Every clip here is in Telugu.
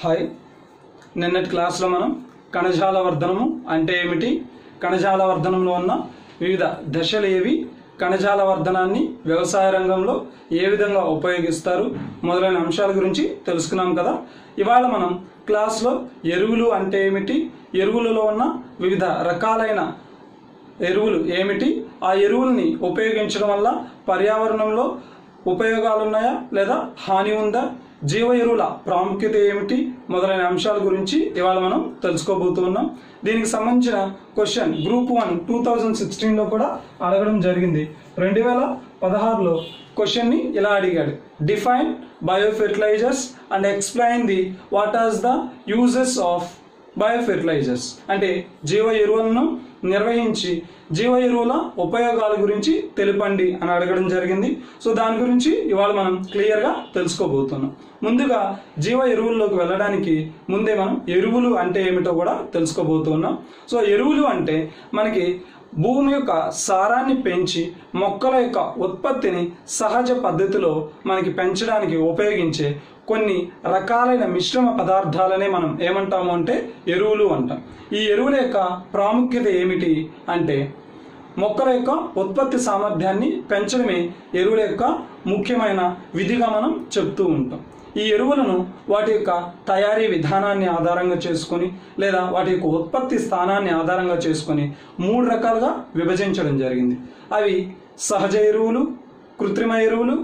హాయ్ నిన్నటి క్లాస్లో మనం కణజాల వర్ధనము అంటే ఏమిటి కణజాల వర్ధనంలో ఉన్న వివిధ దశలు ఏవి కణజాల వర్ధనాన్ని వ్యవసాయ రంగంలో ఏ విధంగా ఉపయోగిస్తారు మొదలైన అంశాల గురించి తెలుసుకున్నాం కదా ఇవాళ మనం క్లాస్లో ఎరువులు అంటే ఏమిటి ఎరువులలో ఉన్న వివిధ రకాలైన ఎరువులు ఏమిటి ఆ ఎరువుల్ని ఉపయోగించడం వల్ల పర్యావరణంలో ఉపయోగాలు ఉన్నాయా లేదా హాని ఉందా జీవ ఎరువుల ప్రాముఖ్యత ఏమిటి మొదలైన అంశాల గురించి ఇవాళ మనం తెలుసుకోబోతున్నాం దీనికి సంబంధించిన question group one two thousand సిక్స్టీన్లో కూడా అడగడం జరిగింది రెండు వేల పదహారులో క్వశ్చన్ని ఇలా అడిగాడు define biofertilizers and explain the what as the uses of biofertilizers అంటే జీవ ఎరువులను నిర్వహించి జీవ ఎరువుల ఉపయోగాల గురించి తెలుపండి అని అడగడం జరిగింది సో దాని గురించి ఇవాళ మనం క్లియర్గా తెలుసుకోబోతున్నాం ముందుగా జీవ ఎరువుల్లోకి వెళ్ళడానికి ముందే మనం ఎరువులు అంటే ఏమిటో కూడా తెలుసుకోబోతున్నాం సో ఎరువులు అంటే మనకి భూమి యొక్క సారాన్ని పెంచి మొక్కల యొక్క ఉత్పత్తిని సహజ పద్ధతిలో మనకి పెంచడానికి ఉపయోగించే కొన్ని రకాలైన మిశ్రమ పదార్థాలనే మనం ఏమంటాము అంటే ఎరువులు అంటాం ఈ ఎరువుల యొక్క ప్రాముఖ్యత ఏమిటి అంటే మొక్కల యొక్క ఉత్పత్తి సామర్థ్యాన్ని పెంచడమే ఎరువుల యొక్క ముఖ్యమైన విధిగా మనం చెప్తూ ఉంటాం ఈ ఎరువులను వాటి యొక్క తయారీ విధానాన్ని ఆధారంగా చేసుకొని లేదా వాటి యొక్క ఉత్పత్తి స్థానాన్ని ఆధారంగా చేసుకొని మూడు రకాలుగా విభజించడం జరిగింది అవి సహజ ఎరువులు కృత్రిమ ఎరువులు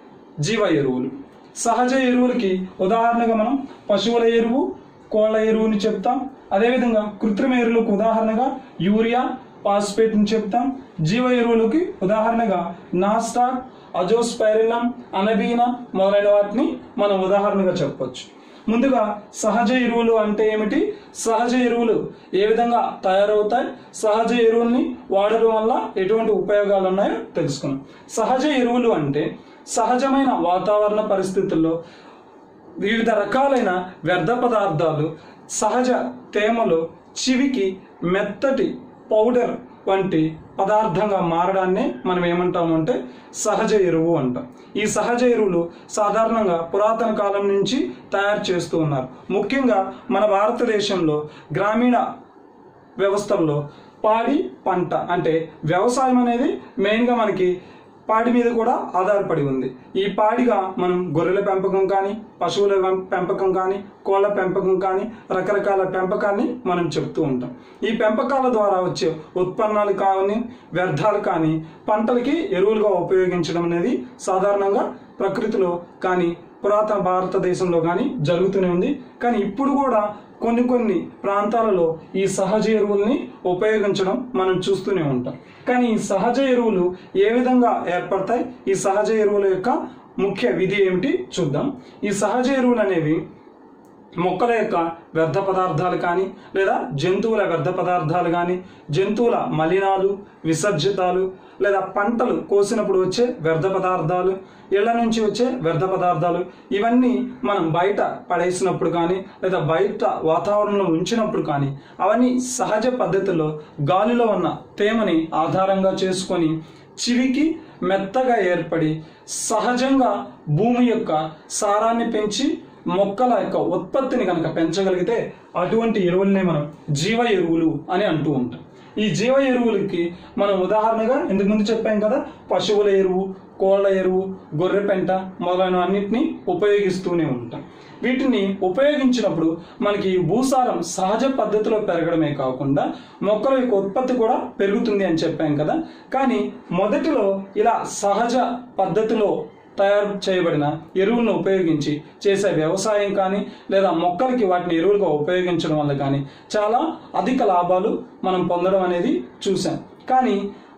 జీవ ఎరువులు సహజ ఎరువులకి ఉదాహరణగా మనం పశువుల ఎరువు కోళ్ళ ఎరువుని చెప్తాం అదేవిధంగా కృత్రిమ ఎరువులకు ఉదాహరణగా యూరియా పాస్పేట్ని చెప్తాం జీవ ఎరువులకి ఉదాహరణగా నాస్టాక్ అజోస్పైరిలం అనబీనా మొదలైన వాటిని మనం ఉదాహరణగా చెప్పొచ్చు ముందుగా సహజ ఎరువులు అంటే ఏమిటి సహజ ఎరువులు ఏ విధంగా తయారవుతాయి సహజ ఎరువుల్ని వాడడం వల్ల ఎటువంటి ఉపయోగాలు ఉన్నాయో తెలుసుకుందాం సహజ ఎరువులు అంటే సహజమైన వాతావరణ పరిస్థితుల్లో వివిధ రకాలైన వ్యర్థ పదార్థాలు సహజ తేమలో చివికి మెత్తటి పౌడర్ వంటి పదార్థంగా మారడాన్ని మనం ఏమంటాము అంటే సహజ ఎరువు అంటాం ఈ సహజ ఎరువులు సాధారణంగా పురాతన కాలం నుంచి తయారు చేస్తూ ఉన్నారు ముఖ్యంగా మన భారతదేశంలో గ్రామీణ వ్యవస్థల్లో పాడి పంట అంటే వ్యవసాయం అనేది మెయిన్గా మనకి పాడి మీద కూడా ఆధారపడి ఉంది ఈ పాడిగా మనం గొర్రెల పెంపకం కానీ పశువుల పెం- పెంపకం కానీ కోళ్ళ పెంపకం కానీ రకరకాల పెంపకాన్ని మనం చెప్తూ ఉంటాం ఈ పెంపకాల ద్వారా వచ్చే ఉత్పన్నాలు కానీ వ్యర్థాలు కానీ పంటలకి ఎరువులుగా ఉపయోగించడం అనేది సాధారణంగా ప్రకృతిలో కానీ పురాతన భారతదేశంలో కానీ జరుగుతూనే ఉంది కానీ ఇప్పుడు కూడా కొన్ని కొన్ని ప్రాంతాలలో ఈ సహజ ఎరువుల్ని ఉపయోగించడం మనం చూస్తూనే ఉంటాం కానీ ఈ సహజ ఎరువులు ఏ విధంగా ఏర్పడతాయి ఈ సహజ ఎరువుల యొక్క ముఖ్య విధి ఏమిటి చూద్దాం ఈ సహజ ఎరువులు అనేవి మొక్కల యొక్క వ్యర్థ పదార్థాలు కానీ లేదా జంతువుల వ్యర్థ పదార్థాలు కానీ జంతువుల మలినాలు విసర్జితాలు లేదా పంటలు కోసినప్పుడు వచ్చే వ్యర్థ పదార్థాలు ఇళ్ల నుంచి వచ్చే వ్యర్థ పదార్థాలు ఇవన్నీ మనం బయట పడేసినప్పుడు కానీ లేదా బయట వాతావరణంలో ఉంచినప్పుడు కానీ అవన్నీ సహజ పద్ధతిలో గాలిలో ఉన్న తేమని ఆధారంగా చేసుకొని చివికి మెత్తగా ఏర్పడి సహజంగా భూమి యొక్క సారాన్ని పెంచి మొక్కల యొక్క ఉత్పత్తిని కనుక పెంచగలిగితే అటువంటి ఎరువులనే మనం జీవ ఎరువులు అని అంటూ ఉంటాం ఈ జీవ ఎరువులకి మనం ఉదాహరణగా ఇంతకు ముందు చెప్పాం కదా పశువుల ఎరువు కోళ్ళ ఎరువు గొర్రె పెంట మొదలైన అన్నిటిని ఉపయోగిస్తూనే ఉంటాం వీటిని ఉపయోగించినప్పుడు మనకి భూసారం సహజ పద్ధతిలో పెరగడమే కాకుండా మొక్కల యొక్క ఉత్పత్తి కూడా పెరుగుతుంది అని చెప్పాం కదా కానీ మొదటిలో ఇలా సహజ పద్ధతిలో తయారు చేయబడిన ఎరువులను ఉపయోగించి చేసే వ్యవసాయం కానీ లేదా మొక్కలకి వాటిని ఎరువులుగా ఉపయోగించడం వల్ల కానీ చాలా అధిక లాభాలు మనం పొందడం అనేది చూసాం కానీ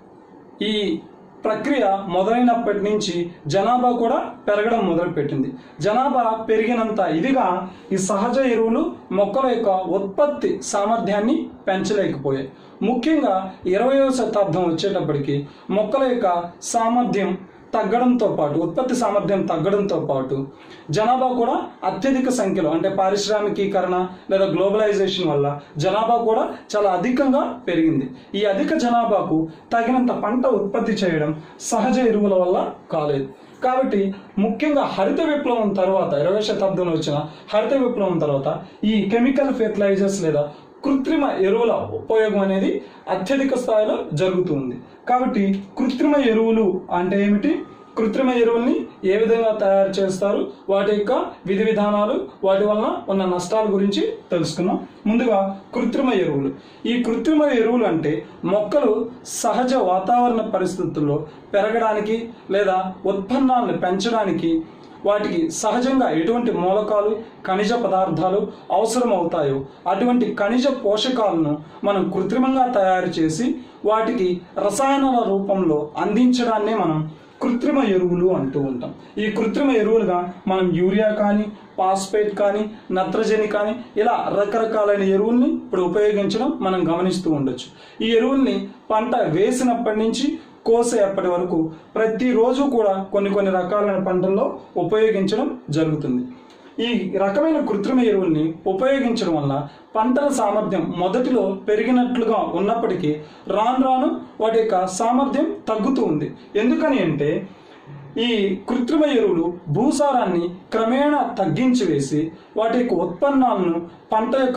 ఈ ప్రక్రియ మొదలైనప్పటి నుంచి జనాభా కూడా పెరగడం మొదలుపెట్టింది జనాభా పెరిగినంత ఇదిగా ఈ సహజ ఎరువులు మొక్కల యొక్క ఉత్పత్తి సామర్థ్యాన్ని పెంచలేకపోయాయి ముఖ్యంగా ఇరవయవ శతాబ్దం వచ్చేటప్పటికి మొక్కల యొక్క సామర్థ్యం తగ్గడంతో పాటు ఉత్పత్తి సామర్థ్యం తగ్గడంతో పాటు జనాభా కూడా అత్యధిక సంఖ్యలో అంటే పారిశ్రామికీకరణ లేదా గ్లోబలైజేషన్ వల్ల జనాభా కూడా చాలా అధికంగా పెరిగింది ఈ అధిక జనాభాకు తగినంత పంట ఉత్పత్తి చేయడం సహజ ఎరువుల వల్ల కాలేదు కాబట్టి ముఖ్యంగా హరిత విప్లవం తర్వాత ఇరవై శతాబ్దంలో వచ్చిన హరిత విప్లవం తర్వాత ఈ కెమికల్ ఫెర్టిలైజర్స్ లేదా కృత్రిమ ఎరువుల ఉపయోగం అనేది అత్యధిక స్థాయిలో జరుగుతుంది కాబట్టి కృత్రిమ ఎరువులు అంటే ఏమిటి కృత్రిమ ఎరువుల్ని ఏ విధంగా తయారు చేస్తారు వాటి యొక్క విధి విధానాలు వాటి వలన ఉన్న నష్టాల గురించి తెలుసుకుందాం ముందుగా కృత్రిమ ఎరువులు ఈ కృత్రిమ ఎరువులు అంటే మొక్కలు సహజ వాతావరణ పరిస్థితుల్లో పెరగడానికి లేదా ఉత్పన్నాలను పెంచడానికి వాటికి సహజంగా ఎటువంటి మూలకాలు ఖనిజ పదార్థాలు అవసరం అవుతాయో అటువంటి ఖనిజ పోషకాలను మనం కృత్రిమంగా తయారు చేసి వాటికి రసాయనాల రూపంలో అందించడాన్నే మనం కృత్రిమ ఎరువులు అంటూ ఉంటాం ఈ కృత్రిమ ఎరువులుగా మనం యూరియా కానీ పాస్పేట్ కానీ నత్రజని కానీ ఇలా రకరకాలైన ఎరువుల్ని ఇప్పుడు ఉపయోగించడం మనం గమనిస్తూ ఉండొచ్చు ఈ ఎరువుల్ని పంట వేసినప్పటి నుంచి కోసేపటి వరకు ప్రతిరోజు కూడా కొన్ని కొన్ని రకాలైన పంటల్లో ఉపయోగించడం జరుగుతుంది ఈ రకమైన కృత్రిమ ఎరువుల్ని ఉపయోగించడం వల్ల పంటల సామర్థ్యం మొదటిలో పెరిగినట్లుగా ఉన్నప్పటికీ రాను రాను వాటి యొక్క సామర్థ్యం తగ్గుతూ ఉంది ఎందుకని అంటే ఈ కృత్రిమ ఎరువులు భూసారాన్ని క్రమేణా తగ్గించి వేసి వాటి యొక్క ఉత్పన్నాలను పంట యొక్క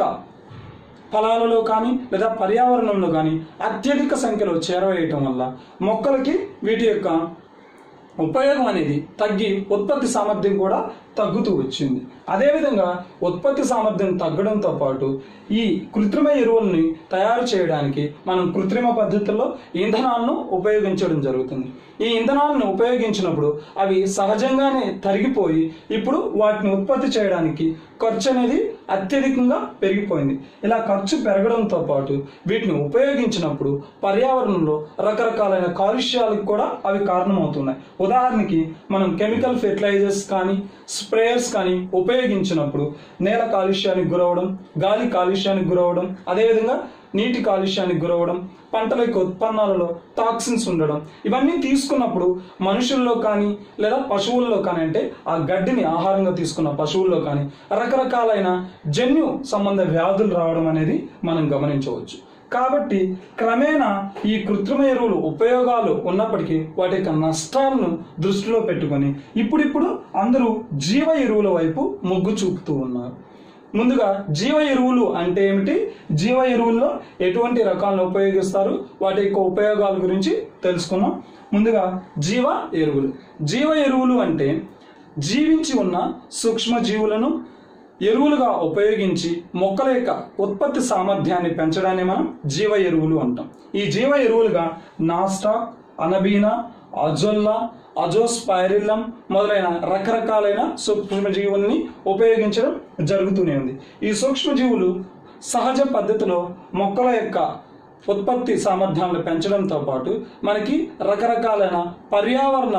ఫలాలలో కానీ లేదా పర్యావరణంలో కానీ అత్యధిక సంఖ్యలో చేరవేయటం వల్ల మొక్కలకి వీటి యొక్క ఉపయోగం అనేది తగ్గి ఉత్పత్తి సామర్థ్యం కూడా తగ్గుతూ వచ్చింది అదేవిధంగా ఉత్పత్తి సామర్థ్యం తగ్గడంతో పాటు ఈ కృత్రిమ ఎరువుల్ని తయారు చేయడానికి మనం కృత్రిమ పద్ధతుల్లో ఇంధనాలను ఉపయోగించడం జరుగుతుంది ఈ ఇంధనాలను ఉపయోగించినప్పుడు అవి సహజంగానే తరిగిపోయి ఇప్పుడు వాటిని ఉత్పత్తి చేయడానికి ఖర్చు అనేది అత్యధికంగా పెరిగిపోయింది ఇలా ఖర్చు పెరగడంతో పాటు వీటిని ఉపయోగించినప్పుడు పర్యావరణంలో రకరకాలైన కాలుష్యాలకు కూడా అవి కారణమవుతున్నాయి ఉదాహరణకి మనం కెమికల్ ఫెర్టిలైజర్స్ కానీ స్ప్రేయర్స్ కానీ ఉపయోగించినప్పుడు నేల కాలుష్యానికి గురవడం గాలి కాలుష్యానికి గురవడం అదేవిధంగా నీటి కాలుష్యానికి గురవడం పంటల యొక్క ఉత్పన్నాలలో టాక్సిన్స్ ఉండడం ఇవన్నీ తీసుకున్నప్పుడు మనుషుల్లో కానీ లేదా పశువుల్లో కానీ అంటే ఆ గడ్డిని ఆహారంగా తీసుకున్న పశువుల్లో కానీ రకరకాలైన జన్యు సంబంధ వ్యాధులు రావడం అనేది మనం గమనించవచ్చు కాబట్టి క్రమేణా ఈ కృత్రిమ ఎరువులు ఉపయోగాలు ఉన్నప్పటికీ వాటి యొక్క నష్టాలను దృష్టిలో పెట్టుకొని ఇప్పుడిప్పుడు అందరూ జీవ ఎరువుల వైపు మొగ్గు చూపుతూ ఉన్నారు ముందుగా జీవ ఎరువులు అంటే ఏమిటి జీవ ఎరువుల్లో ఎటువంటి రకాలను ఉపయోగిస్తారు వాటి యొక్క ఉపయోగాల గురించి తెలుసుకుందాం ముందుగా జీవ ఎరువులు జీవ ఎరువులు అంటే జీవించి ఉన్న సూక్ష్మజీవులను ఎరువులుగా ఉపయోగించి మొక్కల యొక్క ఉత్పత్తి సామర్థ్యాన్ని పెంచడాన్ని మనం జీవ ఎరువులు అంటాం ఈ జీవ ఎరువులుగా నాస్టాక్ అనబీనా అజొల్లా అజోస్పైరిల్లం మొదలైన రకరకాలైన సూక్ష్మజీవుల్ని ఉపయోగించడం జరుగుతూనే ఉంది ఈ సూక్ష్మజీవులు సహజ పద్ధతిలో మొక్కల యొక్క ఉత్పత్తి సామర్థ్యాలను పెంచడంతో పాటు మనకి రకరకాలైన పర్యావరణ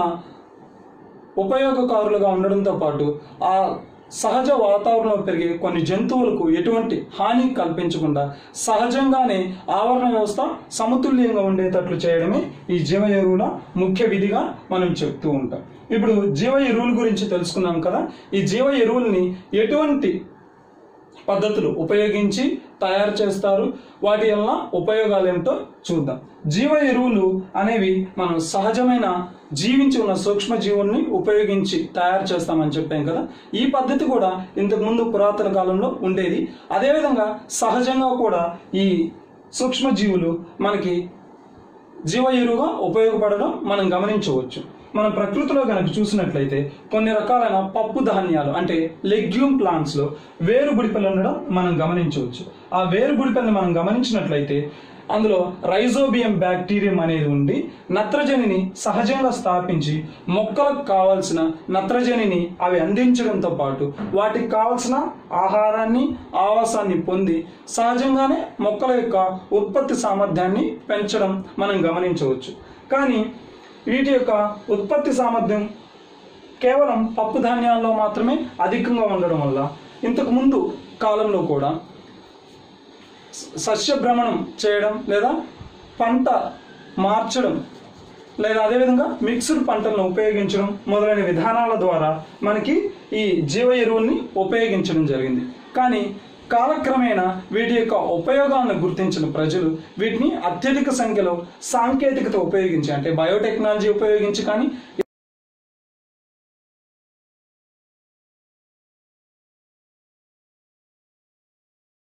ఉపయోగకారులుగా ఉండడంతో పాటు ఆ సహజ వాతావరణంలో పెరిగే కొన్ని జంతువులకు ఎటువంటి హాని కల్పించకుండా సహజంగానే ఆవరణ వ్యవస్థ సమతుల్యంగా ఉండేటట్లు చేయడమే ఈ జీవ ఎరువుల ముఖ్య విధిగా మనం చెప్తూ ఉంటాం ఇప్పుడు జీవ ఎరువుల గురించి తెలుసుకున్నాం కదా ఈ జీవ ఎరువుల్ని ఎటువంటి పద్ధతులు ఉపయోగించి తయారు చేస్తారు వాటి వలన ఉపయోగాలు ఏమిటో చూద్దాం జీవ ఎరువులు అనేవి మనం సహజమైన జీవించి ఉన్న సూక్ష్మ జీవుల్ని ఉపయోగించి తయారు చేస్తామని చెప్పాం కదా ఈ పద్ధతి కూడా ఇంతకు ముందు పురాతన కాలంలో ఉండేది అదేవిధంగా సహజంగా కూడా ఈ సూక్ష్మజీవులు మనకి జీవ ఎరువుగా ఉపయోగపడడం మనం గమనించవచ్చు మనం ప్రకృతిలో కనుక చూసినట్లయితే కొన్ని రకాలైన పప్పు ధాన్యాలు అంటే లెగ్యూమ్ ప్లాంట్స్ లో వేరు బుడిపెలు ఉండడం మనం గమనించవచ్చు ఆ వేరు బుడిపెల్ని మనం గమనించినట్లయితే అందులో రైజోబియం బ్యాక్టీరియం అనేది ఉండి నత్రజనిని సహజంగా స్థాపించి మొక్కలకు కావాల్సిన నత్రజనిని అవి అందించడంతో పాటు వాటికి కావాల్సిన ఆహారాన్ని ఆవాసాన్ని పొంది సహజంగానే మొక్కల యొక్క ఉత్పత్తి సామర్థ్యాన్ని పెంచడం మనం గమనించవచ్చు కానీ వీటి యొక్క ఉత్పత్తి సామర్థ్యం కేవలం పప్పు ధాన్యాల్లో మాత్రమే అధికంగా ఉండడం వల్ల ఇంతకు ముందు కాలంలో కూడా స- సస్యభ్రమణం చేయడం లేదా పంట మార్చడం లేదా అదేవిధంగా మిక్స్డ్ పంటలను ఉపయోగించడం మొదలైన విధానాల ద్వారా మనకి ఈ జీవ ఎరువుల్ని ఉపయోగించడం జరిగింది కానీ కాలక్రమేణా వీటి యొక్క ఉపయోగాలను గుర్తించిన ప్రజలు వీటిని అత్యధిక సంఖ్యలో సాంకేతికత ఉపయోగించి అంటే బయోటెక్నాలజీ ఉపయోగించి కానీ